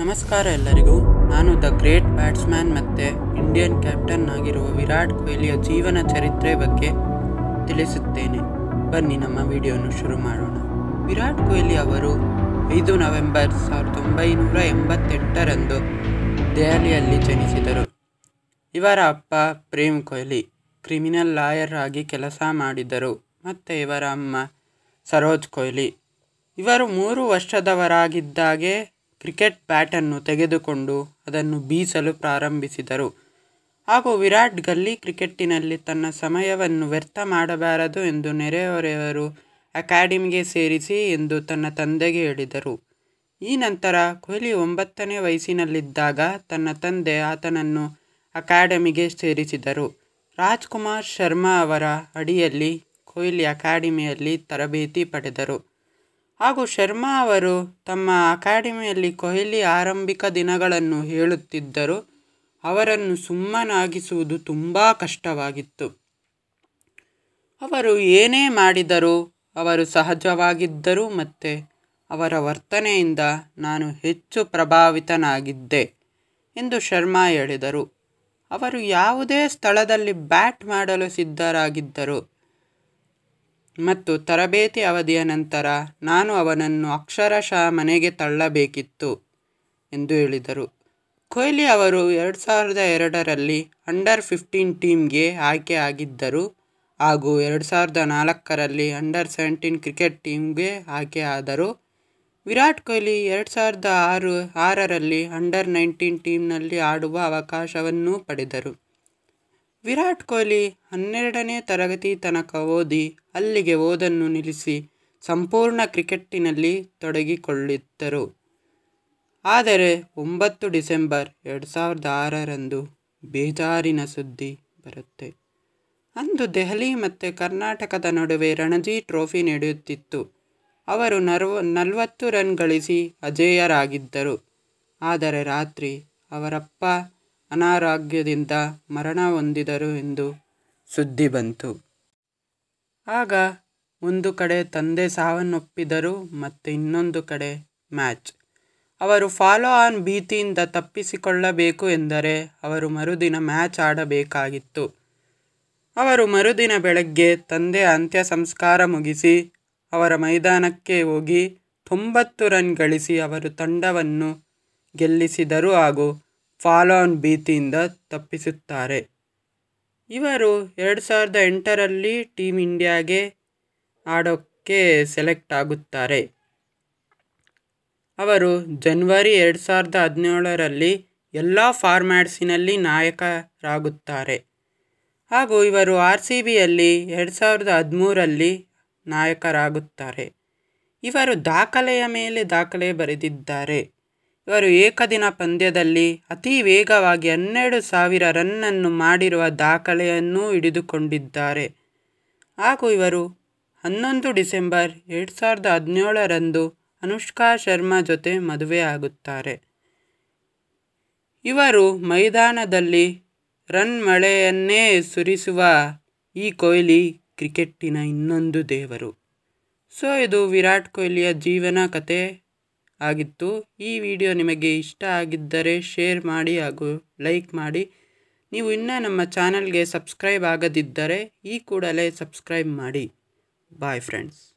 ನಮಸ್ಕಾರ ಎಲ್ಲರಿಗೂ ನಾನು ದ ಗ್ರೇಟ್ ಬ್ಯಾಟ್ಸ್ಮ್ಯಾನ್ ಮತ್ತು ಇಂಡಿಯನ್ ಕ್ಯಾಪ್ಟನ್ ಆಗಿರುವ ವಿರಾಟ್ ಕೊಹ್ಲಿಯ ಜೀವನ ಚರಿತ್ರೆ ಬಗ್ಗೆ ತಿಳಿಸುತ್ತೇನೆ ಬನ್ನಿ ನಮ್ಮ ವಿಡಿಯೋನು ಶುರು ಮಾಡೋಣ ವಿರಾಟ್ ಕೊಹ್ಲಿ ಅವರು ಐದು ನವೆಂಬರ್ ಸಾವಿರದ ಒಂಬೈನೂರ ಎಂಬತ್ತೆಂಟರಂದು ದೆಹಲಿಯಲ್ಲಿ ಜನಿಸಿದರು ಇವರ ಅಪ್ಪ ಪ್ರೇಮ್ ಕೊಹ್ಲಿ ಕ್ರಿಮಿನಲ್ ಲಾಯರ್ ಆಗಿ ಕೆಲಸ ಮಾಡಿದರು ಮತ್ತು ಇವರ ಅಮ್ಮ ಸರೋಜ್ ಕೊಹ್ಲಿ ಇವರು ಮೂರು ವರ್ಷದವರಾಗಿದ್ದಾಗೆ ಕ್ರಿಕೆಟ್ ಬ್ಯಾಟನ್ನು ತೆಗೆದುಕೊಂಡು ಅದನ್ನು ಬೀಸಲು ಪ್ರಾರಂಭಿಸಿದರು ಹಾಗೂ ವಿರಾಟ್ ಗಲ್ಲಿ ಕ್ರಿಕೆಟ್ಟಿನಲ್ಲಿ ತನ್ನ ಸಮಯವನ್ನು ವ್ಯರ್ಥ ಮಾಡಬಾರದು ಎಂದು ನೆರೆಹೊರೆಯವರು ಅಕಾಡೆಮಿಗೆ ಸೇರಿಸಿ ಎಂದು ತನ್ನ ತಂದೆಗೆ ಹೇಳಿದರು ಈ ನಂತರ ಕೊಹ್ಲಿ ಒಂಬತ್ತನೇ ವಯಸ್ಸಿನಲ್ಲಿದ್ದಾಗ ತನ್ನ ತಂದೆ ಆತನನ್ನು ಅಕಾಡೆಮಿಗೆ ಸೇರಿಸಿದರು ರಾಜ್ಕುಮಾರ್ ಶರ್ಮಾ ಅವರ ಅಡಿಯಲ್ಲಿ ಕೊಹ್ಲಿ ಅಕಾಡೆಮಿಯಲ್ಲಿ ತರಬೇತಿ ಪಡೆದರು ಹಾಗೂ ಶರ್ಮಾ ಅವರು ತಮ್ಮ ಅಕಾಡೆಮಿಯಲ್ಲಿ ಕೊಹ್ಲಿ ಆರಂಭಿಕ ದಿನಗಳನ್ನು ಹೇಳುತ್ತಿದ್ದರು ಅವರನ್ನು ಸುಮ್ಮನಾಗಿಸುವುದು ತುಂಬ ಕಷ್ಟವಾಗಿತ್ತು ಅವರು ಏನೇ ಮಾಡಿದರೂ ಅವರು ಸಹಜವಾಗಿದ್ದರು ಮತ್ತು ಅವರ ವರ್ತನೆಯಿಂದ ನಾನು ಹೆಚ್ಚು ಪ್ರಭಾವಿತನಾಗಿದ್ದೆ ಎಂದು ಶರ್ಮಾ ಹೇಳಿದರು ಅವರು ಯಾವುದೇ ಸ್ಥಳದಲ್ಲಿ ಬ್ಯಾಟ್ ಮಾಡಲು ಸಿದ್ಧರಾಗಿದ್ದರು ಮತ್ತು ತರಬೇತಿ ಅವಧಿಯ ನಂತರ ನಾನು ಅವನನ್ನು ಅಕ್ಷರಶಃ ಮನೆಗೆ ತಳ್ಳಬೇಕಿತ್ತು ಎಂದು ಹೇಳಿದರು ಕೊಹ್ಲಿ ಅವರು ಎರಡು ಸಾವಿರದ ಎರಡರಲ್ಲಿ ಅಂಡರ್ ಫಿಫ್ಟೀನ್ ಟೀಮ್ಗೆ ಆಯ್ಕೆ ಆಗಿದ್ದರು ಹಾಗೂ ಎರಡು ಸಾವಿರದ ನಾಲ್ಕರಲ್ಲಿ ಅಂಡರ್ ಸೆವೆಂಟೀನ್ ಕ್ರಿಕೆಟ್ ಟೀಮ್ಗೆ ಆಯ್ಕೆ ಆದರು ವಿರಾಟ್ ಕೊಹ್ಲಿ ಎರಡು ಸಾವಿರದ ಆರು ಆರರಲ್ಲಿ ಅಂಡರ್ ನೈನ್ಟೀನ್ ಟೀಮ್ನಲ್ಲಿ ಆಡುವ ಅವಕಾಶವನ್ನೂ ಪಡೆದರು ವಿರಾಟ್ ಕೊಹ್ಲಿ ಹನ್ನೆರಡನೇ ತರಗತಿ ತನಕ ಓದಿ ಅಲ್ಲಿಗೆ ಓದನ್ನು ನಿಲ್ಲಿಸಿ ಸಂಪೂರ್ಣ ಕ್ರಿಕೆಟ್ಟಿನಲ್ಲಿ ತೊಡಗಿಕೊಳ್ಳಿದ್ದರು ಆದರೆ ಒಂಬತ್ತು ಡಿಸೆಂಬರ್ ಎರಡು ಸಾವಿರದ ಆರರಂದು ಬೇಜಾರಿನ ಸುದ್ದಿ ಬರುತ್ತೆ ಅಂದು ದೆಹಲಿ ಮತ್ತು ಕರ್ನಾಟಕದ ನಡುವೆ ರಣಜಿ ಟ್ರೋಫಿ ನಡೆಯುತ್ತಿತ್ತು ಅವರು ನರ್ವ ನಲವತ್ತು ರನ್ ಗಳಿಸಿ ಅಜೇಯರಾಗಿದ್ದರು ಆದರೆ ರಾತ್ರಿ ಅವರಪ್ಪ ಅನಾರೋಗ್ಯದಿಂದ ಮರಣ ಹೊಂದಿದರು ಎಂದು ಸುದ್ದಿ ಬಂತು ಆಗ ಒಂದು ಕಡೆ ತಂದೆ ಸಾವನ್ನಪ್ಪಿದರು ಮತ್ತು ಇನ್ನೊಂದು ಕಡೆ ಮ್ಯಾಚ್ ಅವರು ಫಾಲೋ ಆನ್ ಭೀತಿಯಿಂದ ತಪ್ಪಿಸಿಕೊಳ್ಳಬೇಕು ಎಂದರೆ ಅವರು ಮರುದಿನ ಮ್ಯಾಚ್ ಆಡಬೇಕಾಗಿತ್ತು ಅವರು ಮರುದಿನ ಬೆಳಗ್ಗೆ ತಂದೆ ಅಂತ್ಯ ಸಂಸ್ಕಾರ ಮುಗಿಸಿ ಅವರ ಮೈದಾನಕ್ಕೆ ಹೋಗಿ ತೊಂಬತ್ತು ರನ್ ಗಳಿಸಿ ಅವರು ತಂಡವನ್ನು ಗೆಲ್ಲಿಸಿದರು ಹಾಗೂ ಫಾಲೋ ಆನ್ ಭೀತಿಯಿಂದ ತಪ್ಪಿಸುತ್ತಾರೆ ಇವರು ಎರಡು ಸಾವಿರದ ಎಂಟರಲ್ಲಿ ಟೀಮ್ ಇಂಡಿಯಾಗೆ ಆಡೋಕ್ಕೆ ಸೆಲೆಕ್ಟ್ ಆಗುತ್ತಾರೆ ಅವರು ಜನವರಿ ಎರಡು ಸಾವಿರದ ಹದಿನೇಳರಲ್ಲಿ ಎಲ್ಲ ಫಾರ್ಮ್ಯಾಟ್ಸಿನಲ್ಲಿ ನಾಯಕರಾಗುತ್ತಾರೆ ಹಾಗೂ ಇವರು ಆರ್ ಸಿ ಬಿಯಲ್ಲಿ ಎರಡು ಸಾವಿರದ ಹದಿಮೂರರಲ್ಲಿ ನಾಯಕರಾಗುತ್ತಾರೆ ಇವರು ದಾಖಲೆಯ ಮೇಲೆ ದಾಖಲೆ ಬರೆದಿದ್ದಾರೆ ಇವರು ಏಕದಿನ ಪಂದ್ಯದಲ್ಲಿ ಅತಿ ವೇಗವಾಗಿ ಹನ್ನೆರಡು ಸಾವಿರ ರನ್ನನ್ನು ಮಾಡಿರುವ ದಾಖಲೆಯನ್ನೂ ಹಿಡಿದುಕೊಂಡಿದ್ದಾರೆ ಹಾಗೂ ಇವರು ಹನ್ನೊಂದು ಡಿಸೆಂಬರ್ ಎರಡು ಸಾವಿರದ ಹದಿನೇಳರಂದು ಅನುಷ್ಕಾ ಶರ್ಮಾ ಜೊತೆ ಮದುವೆಯಾಗುತ್ತಾರೆ ಇವರು ಮೈದಾನದಲ್ಲಿ ರನ್ ಮಳೆಯನ್ನೇ ಸುರಿಸುವ ಈ ಕೊಹ್ಲಿ ಕ್ರಿಕೆಟ್ಟಿನ ಇನ್ನೊಂದು ದೇವರು ಸೊ ಇದು ವಿರಾಟ್ ಕೊಹ್ಲಿಯ ಜೀವನ ಕತೆ ಆಗಿತ್ತು ಈ ವಿಡಿಯೋ ನಿಮಗೆ ಇಷ್ಟ ಆಗಿದ್ದರೆ ಶೇರ್ ಮಾಡಿ ಹಾಗೂ ಲೈಕ್ ಮಾಡಿ ನೀವು ಇನ್ನೂ ನಮ್ಮ ಚಾನಲ್ಗೆ ಸಬ್ಸ್ಕ್ರೈಬ್ ಆಗದಿದ್ದರೆ ಈ ಕೂಡಲೇ ಸಬ್ಸ್ಕ್ರೈಬ್ ಮಾಡಿ ಬಾಯ್ ಫ್ರೆಂಡ್ಸ್